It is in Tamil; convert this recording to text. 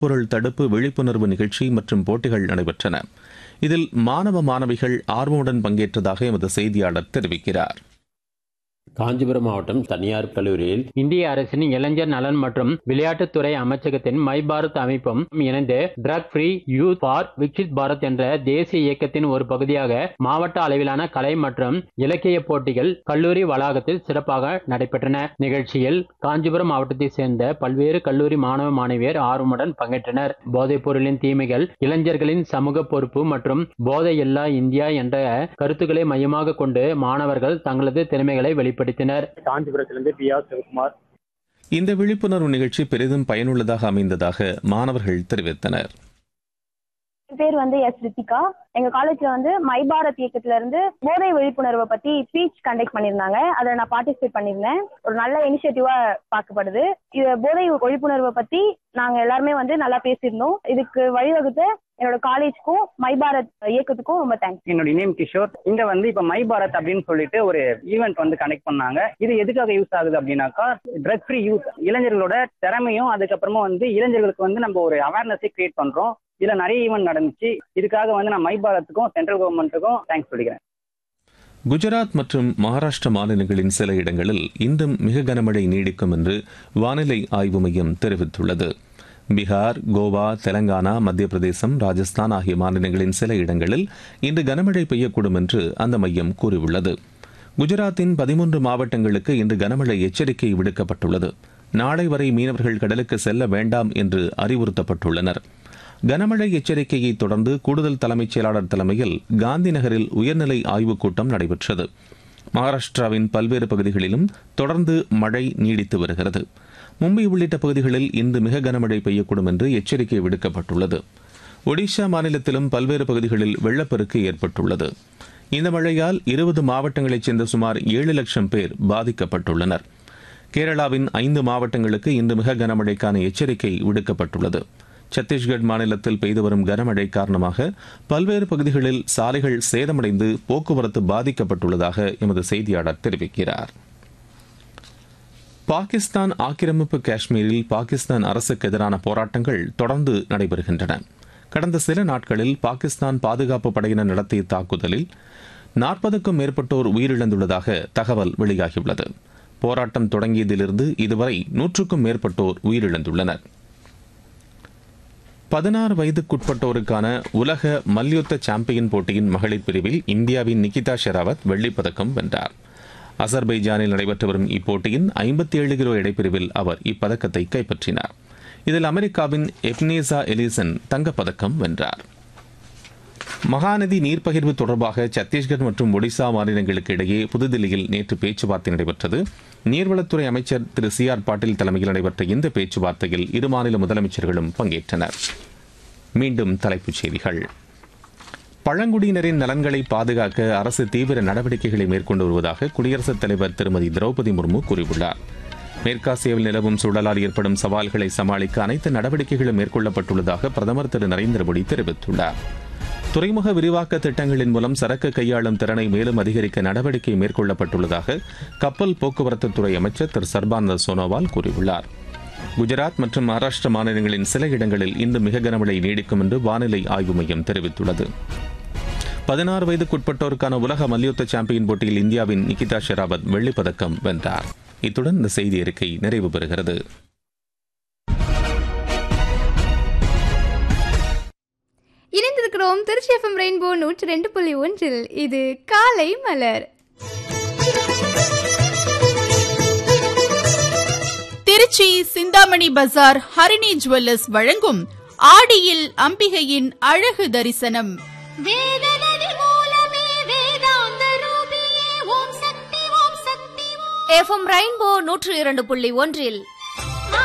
பொருள் தடுப்பு விழிப்புணர்வு நிகழ்ச்சி மற்றும் போட்டிகள் நடைபெற்றன இதில் மாணவ மாணவிகள் ஆர்வமுடன் பங்கேற்றதாக எமது செய்தியாளர் தெரிவிக்கிறார் காஞ்சிபுரம் மாவட்டம் தனியார் கல்லூரியில் இந்திய அரசின் இளைஞர் நலன் மற்றும் விளையாட்டுத்துறை அமைச்சகத்தின் மை பாரத் அமைப்பும் இணைந்து drug free youth for Viksit Bharat என்ற தேசிய இயக்கத்தின் ஒரு பகுதியாக மாவட்ட அளவிலான கலை மற்றும் இலக்கிய போட்டிகள் கல்லூரி வளாகத்தில் சிறப்பாக நடைபெற்றன நிகழ்ச்சியில் காஞ்சிபுரம் மாவட்டத்தை சேர்ந்த பல்வேறு கல்லூரி மாணவ மாணவியர் ஆர்வமுடன் பங்கேற்றனர் போதைப் பொருளின் தீமைகள் இளைஞர்களின் சமூக பொறுப்பு மற்றும் போதை இல்லா இந்தியா என்ற கருத்துக்களை மையமாக கொண்டு மாணவர்கள் தங்களது திறமைகளை வெளிப்படுத்தினர் காஞ்சிபுரத்திலிருந்து பி ஆர் சிவகுமார் இந்த விழிப்புணர்வு நிகழ்ச்சி பெரிதும் பயனுள்ளதாக அமைந்ததாக மாணவர்கள் தெரிவித்தனர் என் பேர் வந்து எஸ் ரித்திகா எங்க காலேஜ்ல வந்து மை பாரத் இயக்கத்துல இருந்து போதை விழிப்புணர்வை பத்தி ஸ்பீச் கண்டக்ட் பண்ணியிருந்தாங்க அதை நான் பார்ட்டிசிபேட் பண்ணியிருந்தேன் ஒரு நல்ல இனிஷியேட்டிவா பார்க்கப்படுது இது போதை விழிப்புணர்வை பத்தி நாங்க எல்லாருமே வந்து நல்லா பேசியிருந்தோம் இதுக்கு வழிவகுத்த என்னோட காலேஜ்க்கும் மை பாரத் இயக்கத்துக்கும் ரொம்ப தேங்க்ஸ் என்னோட நேம் கிஷோர் இங்க வந்து இப்ப மை பாரத் அப்படின்னு சொல்லிட்டு ஒரு ஈவெண்ட் வந்து கனெக்ட் பண்ணாங்க இது எதுக்காக யூஸ் ஆகுது அப்படின்னாக்கா ட்ரக் ஃப்ரீ யூத் இளைஞர்களோட திறமையும் அதுக்கப்புறமா வந்து இளைஞர்களுக்கு வந்து நம்ம ஒரு அவேர்னஸை கிரியேட் பண்றோம் இதுல நிறைய ஈவெண்ட் நடந்துச்சு இதுக்காக வந்து நான் மை பாரத்துக்கும் சென்ட்ரல் கவர்மெண்ட்டுக்கும் தேங்க்ஸ் சொல்லிக்கிறேன் குஜராத் மற்றும் மகாராஷ்டிர மாநிலங்களின் சில இடங்களில் இன்றும் மிக கனமழை நீடிக்கும் என்று வானிலை ஆய்வு மையம் தெரிவித்துள்ளது பீகார் கோவா தெலங்கானா மத்திய பிரதேசம் ராஜஸ்தான் ஆகிய மாநிலங்களின் சில இடங்களில் இன்று கனமழை பெய்யக்கூடும் என்று அந்த மையம் கூறியுள்ளது குஜராத்தின் பதிமூன்று மாவட்டங்களுக்கு இன்று கனமழை எச்சரிக்கை விடுக்கப்பட்டுள்ளது நாளை வரை மீனவர்கள் கடலுக்கு செல்ல வேண்டாம் என்று அறிவுறுத்தப்பட்டுள்ளனர் கனமழை எச்சரிக்கையை தொடர்ந்து கூடுதல் தலைமைச் செயலாளர் தலைமையில் காந்தி நகரில் உயர்நிலை ஆய்வுக் கூட்டம் நடைபெற்றது மகாராஷ்டிராவின் பல்வேறு பகுதிகளிலும் தொடர்ந்து மழை நீடித்து வருகிறது மும்பை உள்ளிட்ட பகுதிகளில் இன்று மிக கனமழை பெய்யக்கூடும் என்று எச்சரிக்கை விடுக்கப்பட்டுள்ளது ஒடிஷா மாநிலத்திலும் பல்வேறு பகுதிகளில் வெள்ளப்பெருக்கு ஏற்பட்டுள்ளது இந்த மழையால் இருபது மாவட்டங்களைச் சேர்ந்த சுமார் ஏழு லட்சம் பேர் பாதிக்கப்பட்டுள்ளனர் கேரளாவின் ஐந்து மாவட்டங்களுக்கு இன்று மிக கனமழைக்கான எச்சரிக்கை விடுக்கப்பட்டுள்ளது சத்தீஸ்கட் மாநிலத்தில் பெய்து வரும் கனமழை காரணமாக பல்வேறு பகுதிகளில் சாலைகள் சேதமடைந்து போக்குவரத்து பாதிக்கப்பட்டுள்ளதாக எமது செய்தியாளர் தெரிவிக்கிறார் பாகிஸ்தான் ஆக்கிரமிப்பு காஷ்மீரில் பாகிஸ்தான் அரசுக்கு எதிரான போராட்டங்கள் தொடர்ந்து நடைபெறுகின்றன கடந்த சில நாட்களில் பாகிஸ்தான் பாதுகாப்பு படையினர் நடத்திய தாக்குதலில் நாற்பதுக்கும் மேற்பட்டோர் உயிரிழந்துள்ளதாக தகவல் வெளியாகியுள்ளது போராட்டம் தொடங்கியதிலிருந்து இதுவரை நூற்றுக்கும் மேற்பட்டோர் உயிரிழந்துள்ளனர் பதினாறு வயதுக்குட்பட்டோருக்கான உலக மல்யுத்த சாம்பியன் போட்டியின் மகளிர் பிரிவில் இந்தியாவின் நிகிதா ஷெராவத் வெள்ளிப்பதக்கம் வென்றார் அசர்பைஜானில் நடைபெற்று வரும் இப்போட்டியின் ஐம்பத்தி ஏழு கிலோ எடைப்பிரிவில் அவர் இப்பதக்கத்தை கைப்பற்றினார் இதில் அமெரிக்காவின் எப்னேசா எலிசன் தங்கப்பதக்கம் வென்றார் மகாநதி நீர்ப்பகிர்வு தொடர்பாக சத்தீஸ்கர் மற்றும் ஒடிசா மாநிலங்களுக்கு இடையே புதுதில்லியில் நேற்று பேச்சுவார்த்தை நடைபெற்றது நீர்வளத்துறை அமைச்சர் திரு சி ஆர் பாட்டீல் தலைமையில் நடைபெற்ற இந்த பேச்சுவார்த்தையில் இரு மாநில முதலமைச்சர்களும் பங்கேற்றனர் மீண்டும் தலைப்புச் செய்திகள் பழங்குடியினரின் நலன்களை பாதுகாக்க அரசு தீவிர நடவடிக்கைகளை மேற்கொண்டு வருவதாக குடியரசுத் தலைவர் திருமதி திரௌபதி முர்மு கூறியுள்ளார் மேற்காசியாவில் நிலவும் சூழலால் ஏற்படும் சவால்களை சமாளிக்க அனைத்து நடவடிக்கைகளும் மேற்கொள்ளப்பட்டுள்ளதாக பிரதமர் திரு நரேந்திர மோடி தெரிவித்துள்ளார் துறைமுக விரிவாக்க திட்டங்களின் மூலம் சரக்கு கையாளும் திறனை மேலும் அதிகரிக்க நடவடிக்கை மேற்கொள்ளப்பட்டுள்ளதாக கப்பல் போக்குவரத்து துறை அமைச்சர் திரு சர்பானந்த சோனோவால் கூறியுள்ளார் குஜராத் மற்றும் மகாராஷ்டிர மாநிலங்களின் சில இடங்களில் இன்று மிக கனமழை நீடிக்கும் என்று வானிலை ஆய்வு மையம் தெரிவித்துள்ளது பதினாறு வயதுக்குட்பட்டோருக்கான உலக மல்யுத்த சாம்பியன் போட்டியில் இந்தியாவின் நிகிதா ஷெராவத் வெள்ளிப்பதக்கம் வென்றார் இத்துடன் இந்த செய்தி அறிக்கை நிறைவு பெறுகிறது இணைந்திருக்கிறோம் திருச்சி எஃப்எம் ரெயின்போ நூற்றி ரெண்டு புள்ளி ஒன்றில் இது காலை மலர் திருச்சி சிந்தாமணி பஜார் ஹரிணி ஜுவல்லர்ஸ் வழங்கும் ஆடியில் அம்பிகையின் அழகு தரிசனம் எஃப்எம் ரெயின்போ நூற்று இரண்டு புள்ளி ஒன்றில்